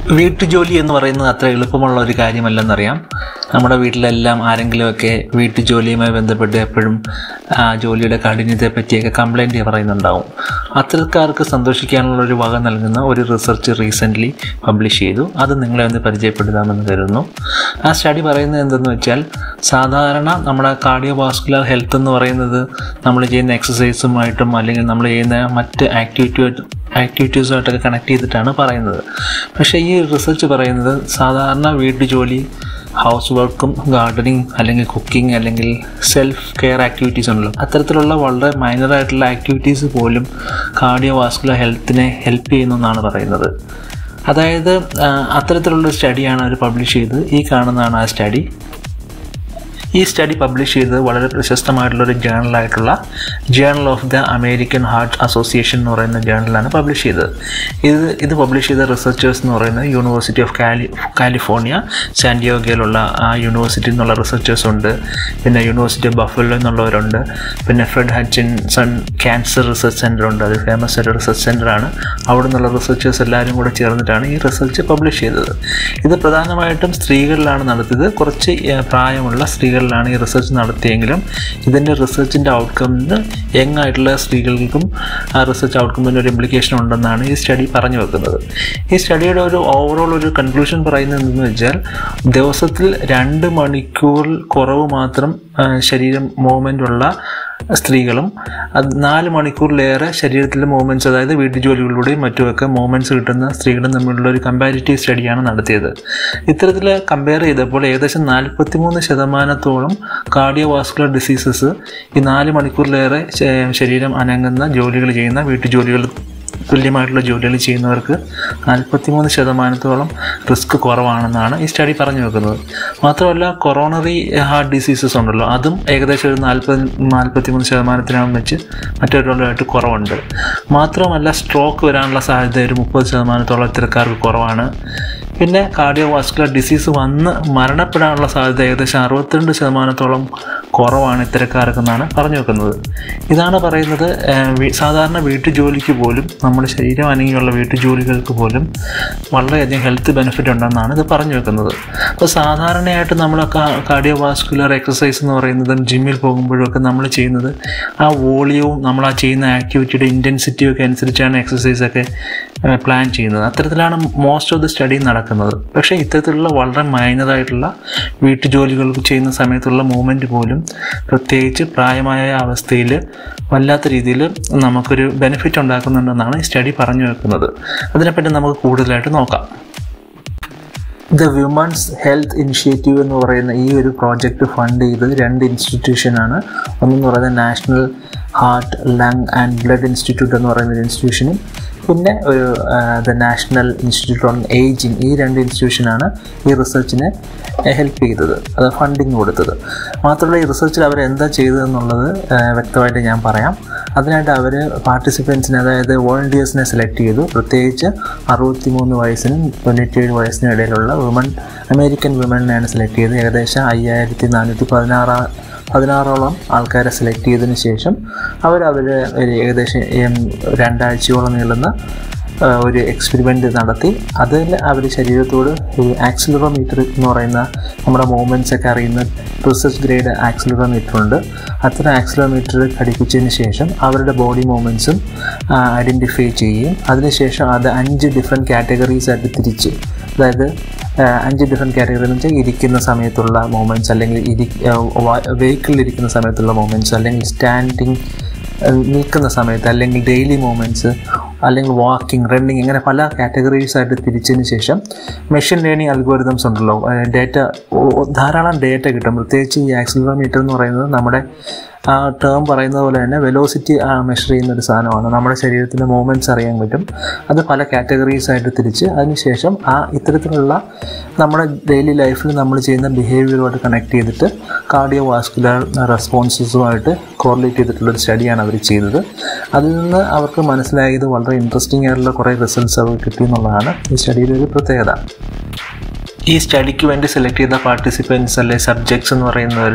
വീട്ടുജോലി എന്ന് പറയുന്നത് അത്ര എളുപ്പമുള്ള ഒരു കാര്യമല്ലെന്നറിയാം നമ്മുടെ വീട്ടിലെല്ലാം ആരെങ്കിലുമൊക്കെ വീട്ടുജോലിയുമായി ബന്ധപ്പെട്ട് എപ്പോഴും ആ ജോലിയുടെ കാഠിന്യത്തെ പറ്റിയൊക്കെ കംപ്ലൈൻറ്റ് പറയുന്നുണ്ടാവും അത്തരക്കാർക്ക് സന്തോഷിക്കാനുള്ള ഒരു വക നൽകുന്ന ഒരു റിസർച്ച് റീസെൻ്റ്ലി പബ്ലിഷ് ചെയ്തു അത് നിങ്ങളെ ഒന്ന് പരിചയപ്പെടുത്താമെന്ന് കരുതുന്നു ആ സ്റ്റഡി പറയുന്നത് എന്തെന്ന് വെച്ചാൽ സാധാരണ നമ്മുടെ കാർഡിയോവാസ്കുലർ ഹെൽത്ത് എന്ന് പറയുന്നത് നമ്മൾ ചെയ്യുന്ന എക്സസൈസുമായിട്ടും അല്ലെങ്കിൽ നമ്മൾ ചെയ്യുന്ന മറ്റ് ആക്ടിവിറ്റി ആക്ടിവിറ്റീസുമായിട്ടൊക്കെ കണക്ട് ചെയ്തിട്ടാണ് പറയുന്നത് പക്ഷേ ഈ റിസർച്ച് പറയുന്നത് സാധാരണ വീട്ടുജോലി ഹൗസ് വർക്കും ഗാർഡനിങ് അല്ലെങ്കിൽ കുക്കിംഗ് അല്ലെങ്കിൽ സെൽഫ് കെയർ ആക്ടിവിറ്റീസ് ഉണ്ടല്ലോ അത്തരത്തിലുള്ള വളരെ മൈനർ ആയിട്ടുള്ള ആക്ടിവിറ്റീസ് പോലും കാർഡിയോ വാസ്കുലർ ഹെൽത്തിനെ ഹെൽപ്പ് ചെയ്യുന്നു എന്നാണ് പറയുന്നത് അതായത് ആ, അത്തരത്തിലുള്ള സ്റ്റഡിയാണ് അവർ പബ്ലിഷ് ചെയ്തത് ഈ കാണുന്നതാണ് ആ സ്റ്റഡി ഈ സ്റ്റഡി പബ്ലിഷ് ചെയ്തത് വളരെ പ്രശസ്തമായിട്ടുള്ള ഒരു ജേണലായിട്ടുള്ള Journal of the American Heart Association എന്ന് പറയുന്ന ജേണലാണ് പബ്ലിഷ് ചെയ്തത് ഇത് ഇത് പബ്ലിഷ് ചെയ്ത റിസർച്ചേഴ്സ് എന്ന് പറയുന്നത് യൂണിവേഴ്സിറ്റി ഓഫ് കാലി കാലിഫോർണിയ സാൻഡിയോഗയിലുള്ള ആ യൂണിവേഴ്സിറ്റിയിൽ നിന്നുള്ള റിസർച്ചേഴ്സ് ഉണ്ട് പിന്നെ യൂണിവേഴ്സിറ്റി ഓഫ് ബഫലോ എന്നുള്ളവരുണ്ട് പിന്നെ Fred Hutchinson cancer research center ഉണ്ട് അത് ഫേമസ് ആയിട്ട് റിസർച്ച് സെൻ്ററാണ് അവിടെ നിന്നുള്ള റിസർച്ചേഴ്സ് എല്ലാവരും കൂടെ ചേർന്നിട്ടാണ് ഈ റിസർച്ച് പബ്ലിഷ് ചെയ്തത് ഇത് പ്രധാനമായിട്ടും സ്ത്രീകളിലാണ് നടത്തിയത് കുറച്ച് ഏഹ്, പ്രായമുള്ള സ്ത്രീകളിലാണ് ഈ റിസർച്ച് നടത്തിയെങ്കിലും ഇതിൻ്റെ റിസർച്ചിൻ്റെ ഔട്ട്കമിന് യങ് ആയിട്ടുള്ള സ്ത്രീകൾക്കും ആ റിസർച്ച് ഔട്ട്കമിന് ഒരു ഇംപ്ലിക്കേഷൻ ഉണ്ടെന്നാണ് ഈ സ്റ്റഡി പറഞ്ഞു വെക്കുന്നത് ഈ സ്റ്റഡിയുടെ ഒരു ഓവറോൾ ഒരു കൺക്ലൂഷൻ പറയുന്നത് എന്തെന്ന് വെച്ചാൽ ദിവസത്തിൽ രണ്ട് മണിക്കൂറിൽ കുറവ് മാത്രം ആ, ശരീരം മൂവ്മെൻ്റ് ഉള്ള സ്ത്രീകളും അത് നാല് മണിക്കൂറിലേറെ ശരീരത്തിലെ മൂവ്മെൻറ്റ്സ് അതായത് വീട്ടുജോലികളിലൂടെയും മറ്റുമൊക്കെ മൂവ്മെൻറ്റ്സ് കിട്ടുന്ന സ്ത്രീകളും തമ്മിലുള്ള ഒരു കമ്പാരിറ്റീവ് സ്റ്റഡിയാണ് നടത്തിയത് ഇത്തരത്തിൽ കമ്പയർ ചെയ്തപ്പോൾ ഏകദേശം നാൽപ്പത്തിമൂന്ന് ശതമാനത്തോളം കാർഡിയോവാസ്കുലർ ഡിസീസസ് ഈ നാല് മണിക്കൂറിലേറെ ശ- ശരീരം അനങ്ങുന്ന ജോലികൾ ചെയ്യുന്ന വീട്ടുജോലികൾ തുല്യമായിട്ടുള്ള ജോലികൾ ചെയ്യുന്നവർക്ക് നാൽപ്പത്തിമൂന്ന് ശതമാനത്തോളം റിസ്ക് കുറവാണെന്നാണ് ഈ സ്റ്റഡി പറഞ്ഞു വെക്കുന്നത് മാത്രമല്ല കൊറോണറി ഹാർട്ട് ഡിസീസസ് ഉണ്ടല്ലോ അതും ഏകദേശം ഒരു നാൽപ്പത് നാൽപ്പത്തിമൂന്ന് ശതമാനത്തിനകം വെച്ച് മറ്റൊരുമായിട്ട് കുറവുണ്ട് മാത്രമല്ല സ്ട്രോക്ക് വരാനുള്ള സാധ്യത ഒരു മുപ്പത് ശതമാനത്തോളം ഇത്തരക്കാർക്ക് കുറവാണ് പിന്നെ കാർഡിയോവാസ്കുലർ ഡിസീസ് വന്ന് മരണപ്പെടാനുള്ള സാധ്യത ഏകദേശം അറുപത്തിരണ്ട് ശതമാനത്തോളം കുറവാണ് ഇത്തരക്കാർക്കെന്നാണ് പറഞ്ഞു വെക്കുന്നത് ഇതാണ് പറയുന്നത് ഏഹ്, വീ- സാധാരണ വീട്ടുജോലിക്ക് പോലും നമ്മുടെ ശരീരം അനങ്ങിയുള്ള വീട്ടുജോലികൾക്ക് പോലും വളരെയധികം ഹെൽത്ത് ബെനിഫിറ്റ് ഉണ്ടെന്നാണ് ഇത് പറഞ്ഞു വെക്കുന്നത് അപ്പോൾ സാധാരണയായിട്ട് നമ്മൾ കാർഡിയോവാസ്കുലർ എക്സസൈസ് എന്ന് പറയുന്നതും ജിമ്മിൽ പോകുമ്പോഴൊക്കെ നമ്മൾ ചെയ്യുന്നത് ആ വോളിയവും നമ്മൾ ആ ചെയ്യുന്ന ആക്ടിവിറ്റിയുടെ ഇൻറ്റൻസിറ്റിയും ഒക്കെ അനുസരിച്ചാണ് എക്സസൈസൊക്കെ പ്ലാൻ ചെയ്യുന്നത് അത്തരത്തിലാണ് മോസ്റ്റ് ഓഫ് ദി സ്റ്റഡി നടക്കുന്നത് പക്ഷേ ഇത്തരത്തിലുള്ള വളരെ മൈനറായിട്ടുള്ള വീട്ടുജോലികൾ ചെയ്യുന്ന സമയത്തുള്ള മൂവ്മെൻറ്റ് പോലും പ്രത്യേകിച്ച് പ്രായമായ അവസ്ഥയിൽ വല്ലാത്ത രീതിയിൽ നമുക്കൊരു ബെനിഫിറ്റ് ഉണ്ടാക്കുന്നുണ്ടെന്നാണ് ഈ സ്റ്റഡി പറഞ്ഞു വെക്കുന്നത് അതിനെപ്പറ്റി നമുക്ക് കൂടുതലായിട്ട് നോക്കാം ദ വിമൺസ് ഹെൽത്ത് ഇനിഷ്യേറ്റീവ് എന്ന് പറയുന്ന ഈ ഒരു പ്രോജക്റ്റ് ഫണ്ട് ചെയ്തത് രണ്ട് ഇൻസ്റ്റിറ്റ്യൂഷനാണ് ഒന്നെന്ന് പറയുന്നത് national heart lung and blood institute എന്ന് പറയുന്ന ഒരു ഇൻസ്റ്റിറ്റ്യൂഷനും പിന്നെ ഒരു the national institute on ageing ഈ രണ്ട് ഇൻസ്റ്റിറ്റ്യൂഷനാണ് ഈ റിസർച്ചിനെ ഹെൽപ്പ് ചെയ്തത് അത് ഫണ്ടിങ് കൊടുത്തത് മാത്രമല്ല ഈ റിസർച്ചിൽ അവർ എന്താ ചെയ്തതെന്നുള്ളത് ഏഹ്, വ്യക്തമായിട്ട് ഞാൻ പറയാം അതിനായിട്ട് അവർ പാർട്ടിസിപ്പൻസിനെ അതായത് വോളണ്ടിയേഴ്സിനെ സെലക്ട് ചെയ്തു പ്രത്യേകിച്ച് അറുപത്തി മൂന്ന് വയസ്സിനും തൊണ്ണൂറ്റേഴ് വയസ്സിനും ഇടയിലുള്ള വിമൺ അമേരിക്കൻ വിമണിനെയാണ് സെലക്ട് ചെയ്തത് ഏകദേശം അയ്യായിരത്തി നാനൂറ്റി പതിനാറ് പതിനാറോളം ആൾക്കാരെ സെലക്ട് ചെയ്തതിന് ശേഷം അവർ അവർ ഒരു ഏകദേശം ഉം, രണ്ടാഴ്ചയോളം നീളുന്ന ആ, ഒരു എക്സ്പെരിമെൻ്റ് നടത്തി അതിൽ അവർ ശരീരത്തോട് ഒരു ആക്സിലറോമീറ്റർ എന്ന് പറയുന്ന നമ്മുടെ മൂവ്മെൻറ്റ്സ് ഒക്കെ അറിയുന്ന റിസർച്ച് ഗ്രേഡ് ആക്സിലറോമീറ്റർ ഉണ്ട് അത്തരം ആക്സിലറോമീറ്റർ ഘടിപ്പിച്ചതിന് ശേഷം അവരുടെ ബോഡി മൂവ്മെൻറ്റ്സും ഐഡൻറ്റിഫൈ ചെയ്യുകയും അതിനുശേഷം അത് അഞ്ച് ഡിഫറെൻറ്റ് കാറ്റഗറീസ് ആയിട്ട് തിരിച്ച് അതായത് ആ, അഞ്ച് ഡിഫറെൻറ്റ് കാറ്റഗറി എന്ന് വെച്ചാൽ ഇരിക്കുന്ന സമയത്തുള്ള മൂവ്മെൻറ്റ്സ് അല്ലെങ്കിൽ ഇരി വെഹിക്കിളിൽ ഇരിക്കുന്ന സമയത്തുള്ള മൂവ്മെൻറ്റ്സ് അല്ലെങ്കിൽ സ്റ്റാൻഡിങ് നിൽക്കുന്ന സമയത്ത് അല്ലെങ്കിൽ ഡെയിലി മൂവ്മെൻറ്റ്സ് അല്ലെങ്കിൽ വാക്കിംഗ് റണ്ണിങ് ഇങ്ങനെ പല കാറ്റഗറീസ് ആയിട്ട് തിരിച്ചതിന് ശേഷം മെഷീൻ ലേണിംഗ് അൽഗോരിതംസ് ഉണ്ടല്ലോ ഡേറ്റ ധാരാളം ഡേറ്റ കിട്ടും പ്രത്യേകിച്ച് ഈ ആക്സിലറോമീറ്റർ എന്ന് പറയുന്നത് നമ്മുടെ ആ ടേം പറയുന്നത് പോലെ തന്നെ വെലോസിറ്റി മെഷർ ചെയ്യുന്ന ഒരു സാധനമാണ് നമ്മുടെ ശരീരത്തിൻ്റെ മൂവ്മെൻറ്റ്സ് അറിയാൻ പറ്റും അത് പല കാറ്റഗറീസ് ആയിട്ട് തിരിച്ച് അതിനുശേഷം ആ ഇത്തരത്തിലുള്ള നമ്മുടെ ഡെയിലി ലൈഫിൽ നമ്മൾ ചെയ്യുന്ന ബിഹേവിയറുമായിട്ട് കണക്ട് ചെയ്തിട്ട് കാർഡിയോ വാസ്കുലർ റെസ്പോൺസസുമായിട്ട് കോറിലേറ്റ് ചെയ്തിട്ടുള്ളൊരു സ്റ്റഡിയാണ് അവർ ചെയ്തത് അതിൽ നിന്ന് അവർക്ക് മനസ്സിലായത് വളരെ ഇൻട്രസ്റ്റിംഗ് ആയിട്ടുള്ള കുറേ റിസൾട്ട്സ് അവർക്ക് കിട്ടി എന്നുള്ളതാണ് ഈ സ്റ്റഡിയുടെ ഒരു പ്രത്യേകത ഈ സ്റ്റഡിക്ക് വേണ്ടി സെലക്ട് ചെയ്ത പാർട്ടിസിപ്പൻസ് അല്ലെ സബ്ജക്ട്സ് എന്ന് പറയുന്നവർ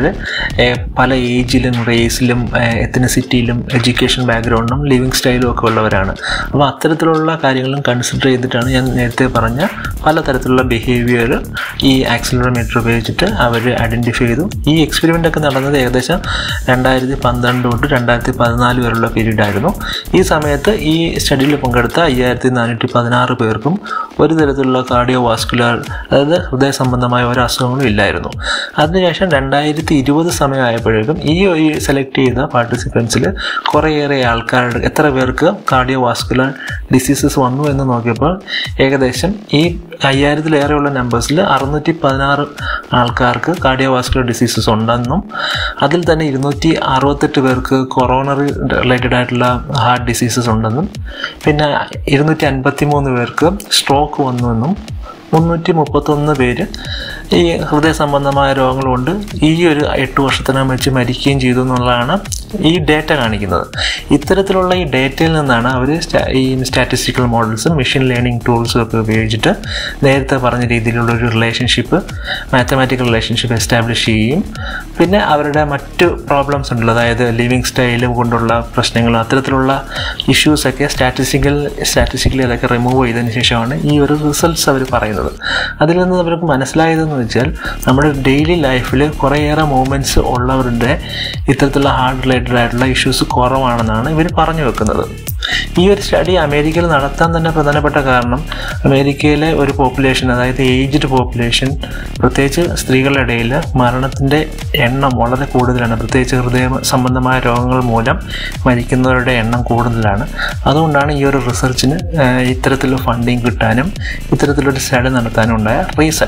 പല ഏജിലും റേസിലും എത്തനിസിറ്റിയിലും എഡ്യൂക്കേഷൻ ബാക്ക്ഗ്രൗണ്ടും ലിവിങ് സ്റ്റൈലും ഒക്കെ ഉള്ളവരാണ് അപ്പോൾ അത്തരത്തിലുള്ള കാര്യങ്ങളും കൺസിഡർ ചെയ്തിട്ടാണ് ഞാൻ നേരത്തെ പറഞ്ഞ പലതരത്തിലുള്ള ബിഹേവിയർ ഈ ആക്സിലറോമീറ്റർ ഉപയോഗിച്ചിട്ട് അവർ ഐഡൻറ്റിഫൈ ചെയ്തു ഈ എക്സ്പെരിമെൻ്റ് ഒക്കെ നടന്നത് ഏകദേശം രണ്ടായിരത്തി പന്ത്രണ്ട് തൊട്ട് രണ്ടായിരത്തി പതിനാല് വരെയുള്ള പീരീഡ് ആയിരുന്നു ഈ സമയത്ത് ഈ സ്റ്റഡിയിൽ പങ്കെടുത്ത അയ്യായിരത്തി നാനൂറ്റി പതിനാറ് പേർക്കും ഒരു തരത്തിലുള്ള കാർഡിയോ വാസ്കുലർ അതായത് ഹൃദയ സംബന്ധമായ ഒരു അസുഖങ്ങളും ഇല്ലായിരുന്നു അതിനുശേഷം രണ്ടായിരത്തി ഇരുപത് സമയമായപ്പോഴേക്കും ഈ ഈ സെലക്ട് ചെയ്ത പാർട്ടിസിപ്പൻസിൽ കുറേയേറെ ആൾക്കാരുടെ എത്ര പേർക്ക് കാർഡിയോ വാസ്കുലർ ഡിസീസസ് വന്നു എന്ന് നോക്കിയപ്പോൾ ഏകദേശം ഈ അയ്യായിരത്തിലേറെയുള്ള നമ്പേഴ്സിൽ അറുന്നൂറ്റി പതിനാറ് ആൾക്കാർക്ക് കാർഡിയോ വാസ്കുലർ ഡിസീസസ് ഉണ്ടെന്നും അതിൽ തന്നെ ഇരുന്നൂറ്റി അറുപത്തെട്ട് പേർക്ക് കൊറോണറി റിലേറ്റഡ് ആയിട്ടുള്ള ഹാർട്ട് ഡിസീസസ് ഉണ്ടെന്നും പിന്നെ ഇരുന്നൂറ്റി അൻപത്തി മൂന്ന് പേർക്ക് സ്ട്രോക്ക് വന്നുവെന്നും മുന്നൂറ്റി മുപ്പത്തൊന്ന് പേര് ഈ ഹൃദയ സംബന്ധമായ രോഗങ്ങൾ കൊണ്ട് ഈ ഒരു എട്ട് വർഷത്തിനകം വെച്ച് മരിക്കുകയും ചെയ്തു എന്നുള്ളതാണ് ഈ ഡേറ്റ കാണിക്കുന്നത് ഇത്തരത്തിലുള്ള ഈ ഡേറ്റയിൽ നിന്നാണ് അവർ ഈ സ്റ്റാറ്റിസ്റ്റിക്കൽ മോഡൽസും മെഷീൻ ലേണിംഗ് ടൂൾസും ഒക്കെ ഉപയോഗിച്ചിട്ട് നേരത്തെ പറഞ്ഞ രീതിയിലുള്ള ഒരു റിലേഷൻഷിപ്പ് മാത്തമാറ്റിക്കൽ റിലേഷൻഷിപ്പ് എസ്റ്റാബ്ലിഷ് ചെയ്യുകയും പിന്നെ അവരുടെ മറ്റ് പ്രോബ്ലംസ് ഉണ്ടല്ലോ അതായത് ലിവിങ് സ്റ്റൈൽ കൊണ്ടുള്ള പ്രശ്നങ്ങൾ അത്തരത്തിലുള്ള ഇഷ്യൂസൊക്കെ സ്റ്റാറ്റിസ്റ്റിക്കൽ സ്റ്റാറ്റിസ്റ്റിക്കലി അതൊക്കെ റിമൂവ് ചെയ്തതിന് ശേഷമാണ് ഈ ഒരു റിസൾട്ട്സ് അവർ പറയുന്നത് അതിൽ നിന്ന് അവർക്ക് മനസ്സിലായതെന്ന് വെച്ചാൽ നമ്മുടെ ഡെയിലി ലൈഫിൽ കുറേയേറെ മൂമെൻറ്റ്സ് ഉള്ളവരുടെ ഇത്തരത്തിലുള്ള ഹാർട്ട് റിലേറ്റഡ് ആയിട്ടുള്ള ഇഷ്യൂസ് കുറവാണെന്നാണ് ഇവർ പറഞ്ഞു വെക്കുന്നത് ഈ ഒരു സ്റ്റഡി അമേരിക്കയിൽ നടത്താൻ തന്നെ പ്രധാനപ്പെട്ട കാരണം അമേരിക്കയിലെ ഒരു പോപ്പുലേഷൻ അതായത് ഏജ്ഡ് പോപ്പുലേഷൻ പ്രത്യേകിച്ച് സ്ത്രീകളുടെ ഇടയിൽ മരണത്തിൻ്റെ എണ്ണം വളരെ കൂടുതലാണ് പ്രത്യേകിച്ച് ഹൃദയ സംബന്ധമായ രോഗങ്ങൾ മൂലം മരിക്കുന്നവരുടെ എണ്ണം കൂടുതലാണ് അതുകൊണ്ടാണ് ഈ ഒരു റിസർച്ചിന് ഇത്തരത്തിലുള്ള ഫണ്ടിങ് കിട്ടാനും ഇത്തരത്തിലൊരു സ്റ്റഡി നടത്താനും ഉണ്ടായ റീസൺ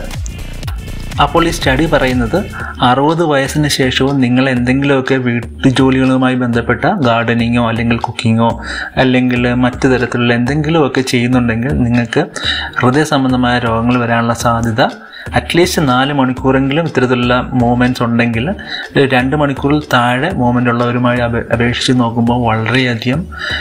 അപ്പോൾ ഈ സ്റ്റഡി പറയുന്നത് അറുപത് വയസ്സിന് ശേഷവും നിങ്ങൾ എന്തെങ്കിലുമൊക്കെ വീട്ടുജോലികളുമായി ബന്ധപ്പെട്ട ഗാർഡനിങ്ങോ അല്ലെങ്കിൽ കുക്കിങ്ങോ അല്ലെങ്കിൽ മറ്റു തരത്തിലുള്ള എന്തെങ്കിലുമൊക്കെ ചെയ്യുന്നുണ്ടെങ്കിൽ നിങ്ങൾക്ക് ഹൃദയ സംബന്ധമായ രോഗങ്ങൾ വരാനുള്ള സാധ്യത അറ്റ്ലീസ്റ്റ് നാല് മണിക്കൂറെങ്കിലും ഇത്തരത്തിലുള്ള മൂവ്മെൻറ്റ്സ് ഉണ്ടെങ്കിൽ രണ്ട് മണിക്കൂറിൽ താഴെ മൂവ്മെൻ്റ് ഉള്ളവരുമായി അപേ അപേക്ഷിച്ച് നോക്കുമ്പോൾ വളരെയധികം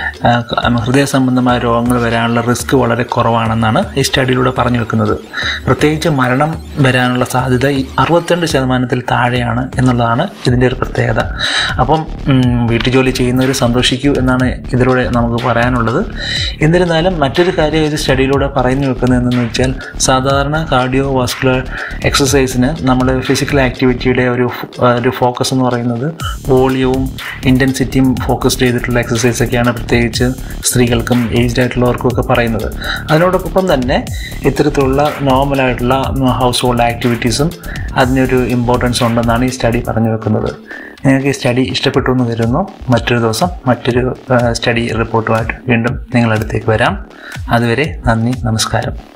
ഹൃദയ സംബന്ധമായ രോഗങ്ങൾ വരാനുള്ള റിസ്ക് വളരെ കുറവാണെന്നാണ് ഈ സ്റ്റഡിയിലൂടെ പറഞ്ഞു വെക്കുന്നത് പ്രത്യേകിച്ച് മരണം വരാനുള്ള സാധ്യത ഈ അറുപത്തിരണ്ട് ശതമാനത്തിൽ താഴെയാണ് എന്നുള്ളതാണ് ഇതിൻ്റെ ഒരു പ്രത്യേകത അപ്പം വീട്ടുജോലി ചെയ്യുന്നവർ സന്തോഷിക്കൂ എന്നാണ് ഇതിലൂടെ നമുക്ക് പറയാനുള്ളത് എന്നിരുന്നാലും മറ്റൊരു കാര്യം ഇത് സ്റ്റഡിയിലൂടെ പറഞ്ഞു വെക്കുന്നത് എന്തെന്ന് വെച്ചാൽ സാധാരണ കാർഡിയോ വാസ്കുലർ എക്സസൈസിന് നമ്മുടെ ഫിസിക്കൽ ആക്ടിവിറ്റിയുടെ ഒരു ഒരു ഫോക്കസ് എന്ന് പറയുന്നത് വോളിയവും ഇൻറ്റൻസിറ്റിയും ഫോക്കസ് ചെയ്തിട്ടുള്ള എക്സസൈസ് ഒക്കെയാണ് പ്രത്യേകിച്ച് സ്ത്രീകൾക്കും ഏജ്ഡ് ആയിട്ടുള്ളവർക്കും ഒക്കെ പറയുന്നത് അതിനോടൊപ്പം തന്നെ ഇത്തരത്തിലുള്ള നോർമലായിട്ടുള്ള ഹൗസ് ഹോൾഡ് ആക്ടിവിറ്റീസും അതിനൊരു ഇമ്പോർട്ടൻസ് ഉണ്ടെന്നാണ് ഈ സ്റ്റഡി പറഞ്ഞു വെക്കുന്നത് നിങ്ങൾക്ക് ഈ സ്റ്റഡി ഇഷ്ടപ്പെട്ടു എന്ന് കരുതുന്നു മറ്റൊരു ദിവസം മറ്റൊരു സ്റ്റഡി റിപ്പോർട്ടുമായിട്ട് വീണ്ടും നിങ്ങളടുത്തേക്ക് വരാം അതുവരെ നന്ദി നമസ്കാരം